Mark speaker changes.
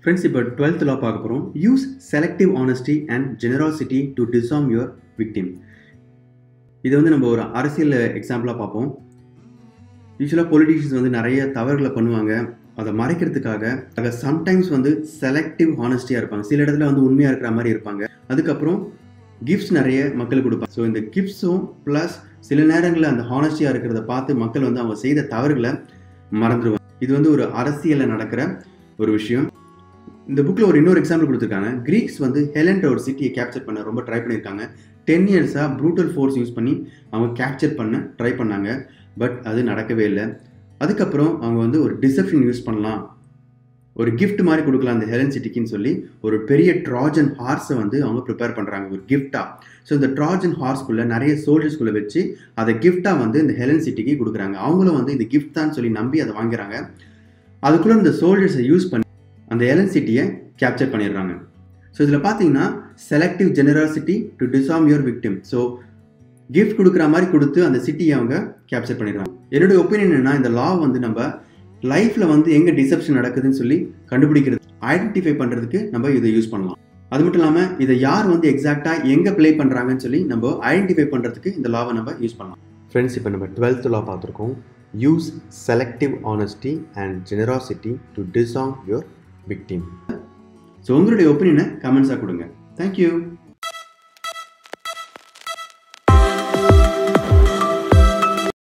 Speaker 1: friends இப்போ twelfth law பார்க்க போகிறோம் use selective honesty and generosity to disarm your victim இது வந்து நம்ம ஒரு அரசியல் எக்ஸாம்பிளாக பார்ப்போம் யூஸ்வலாக பொலிட்டிஷியன்ஸ் வந்து நிறைய தவறுகளை பண்ணுவாங்க அதை மறைக்கிறதுக்காக அதை சம்டைம்ஸ் வந்து செலக்டிவ் ஹானஸ்டியாக இருப்பாங்க சில இடத்துல வந்து உண்மையாக இருக்கிற மாதிரி இருப்பாங்க அதுக்கப்புறம் கிஃப்ட்ஸ் நிறைய மக்களுக்கு கொடுப்பாங்க ஸோ இந்த கிஃப்ட்ஸும் ப்ளஸ் சில நேரங்களில் அந்த ஹானஸ்டியாக இருக்கிறத பார்த்து மக்கள் வந்து அவங்க செய்த தவறுகளை மறந்துடுவாங்க இது வந்து ஒரு அரசியலில் நடக்கிற ஒரு விஷயம் இந்த புக்கில் ஒரு இன்னொரு எக்ஸாம்பிள் கொடுத்துருக்காங்க கிரீக்ஸ் வந்து ஹெலன்ற ஒரு சிட்டியை கேப்சர் பண்ண ரொம்ப ட்ரை பண்ணியிருக்காங்க டென் இயர்ஸாக ப்ரூட்டல் ஃபோர்ஸ் யூஸ் பண்ணி அவங்க கேப்சர் பண்ண ட்ரை பண்ணாங்க பட் அது நடக்கவே இல்லை அதுக்கப்புறம் அவங்க வந்து ஒரு டிசப்ஷன் யூஸ் பண்ணலாம் ஒரு கிஃப்ட் மாதிரி கொடுக்கலாம் அந்த ஹெலன் சிட்டிக்குன்னு சொல்லி ஒரு பெரிய ட்ராஜன் ஹார்ஸை வந்து அவங்க ப்ரிப்பேர் பண்ணுறாங்க ஒரு கிஃப்டாக ஸோ இந்த ட்ராஜன் ஹார்ஸ்குள்ளே நிறைய சோல்ஜர்ஸ்குள்ளே வச்சு அதை கிஃப்டாக வந்து இந்த ஹெலன் சிட்டிக்கு கொடுக்குறாங்க அவங்களும் வந்து இது கிஃப்ட் தான் சொல்லி நம்பி அதை வாங்குறாங்க அதுக்குள்ளே இந்த சோல்ஜர்ஸை யூஸ் பண்ணி அந்த ஹெலன் சிட்டியை கேப்சர் பண்ணிடுறாங்க ஸோ இதில் பார்த்தீங்கன்னா selective generosity to disarm your victim so gift கொடுக்குற மாதிரி கொடுத்து அந்த சிட்டியை அவங்க கேப்சர் பண்ணிடுறாங்க என்னுடைய ஒப்பீனியன் என்னன்னா இந்த லா வந்து நம்ம லைஃப்பில் வந்து எங்கே டிசப்ஷன் நடக்குதுன்னு சொல்லி கண்டுபிடிக்கிறது ஐடென்டிஃபை பண்ணுறதுக்கு நம்ம இதை யூஸ் பண்ணலாம் அது மட்டும் இல்லாமல் இதை யார் வந்து எக்ஸாக்டாக எங்கே ப்ளே பண்ணுறாங்கன்னு சொல்லி நம்ம ஐடென்டிஃபை பண்ணுறதுக்கு இந்த லாவை நம்ம யூஸ் பண்ணலாம் ஃப்ரெண்ட்ஸ் இப்போ நம்ம டுவெல்த் லா பார்த்துருக்கோம் use selective honesty and generosity to disarm your victim so உங்களுடைய ஒப்பீனியனை கமெண்ட்ஸாக கொடுங்க தேங்க்யூ